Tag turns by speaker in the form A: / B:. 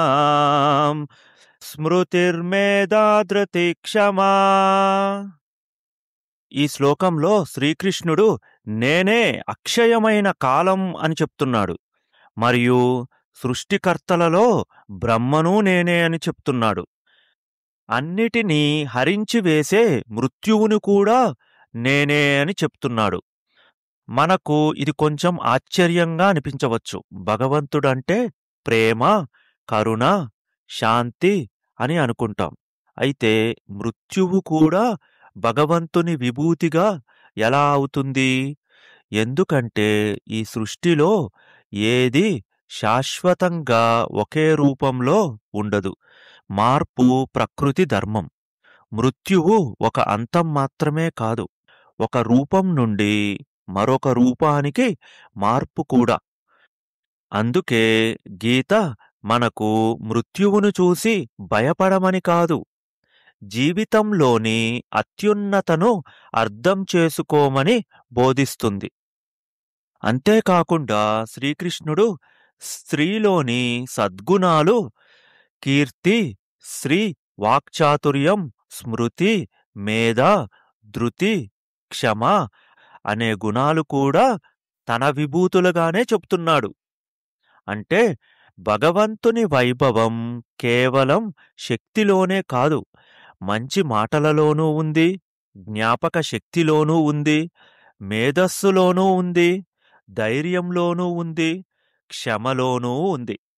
A: స్మృతిర్మేధాధృతి క్షమా ఈ శ్లోకంలో శ్రీకృష్ణుడు నేనే అక్షయమైన కాలం అని చెప్తున్నాడు మరియు సృష్టికర్తలలో బ్రహ్మను నేనే అని చెప్తున్నాడు అన్నిటినీ హరించి వేసే మృత్యువును కూడా నేనే అని చెప్తున్నాడు మనకు ఇది కొంచెం ఆశ్చర్యంగా అనిపించవచ్చు భగవంతుడంటే ప్రేమ కరుణ శాంతి అని అనుకుంటాం అయితే మృత్యువు కూడా భగవంతుని విభూతిగా ఎలా అవుతుంది ఎందుకంటే ఈ సృష్టిలో ఏది శాశ్వతంగా ఒకే రూపంలో ఉండదు మార్పు ప్రకృతి ధర్మం మృత్యువు ఒక అంతం మాత్రమే కాదు ఒక రూపం నుండి మరొక రూపానికి మార్పు కూడా అందుకే గీత మనకు మృత్యువును చూసి భయపడమని కాదు జీవితంలోని అత్యున్నతను అర్థం చేసుకోమని బోధిస్తుంది అంతేకాకుండా శ్రీకృష్ణుడు స్త్రీలోని సద్గుణాలు కీర్తి శ్రీ వాక్చాతుర్యం స్మృతి మేధ ధృతి క్షమ అనే గుణాలు కూడా తన విభూతులుగానే చెప్తున్నాడు అంటే భగవంతుని వైభవం కేవలం శక్తిలోనే కాదు మంచి మాటలలోనూ ఉంది జ్ఞాపక శక్తిలోనూ ఉంది మేధస్సులోనూ ఉంది ధైర్యంలోనూ ఉంది క్షమలోనూ ఉంది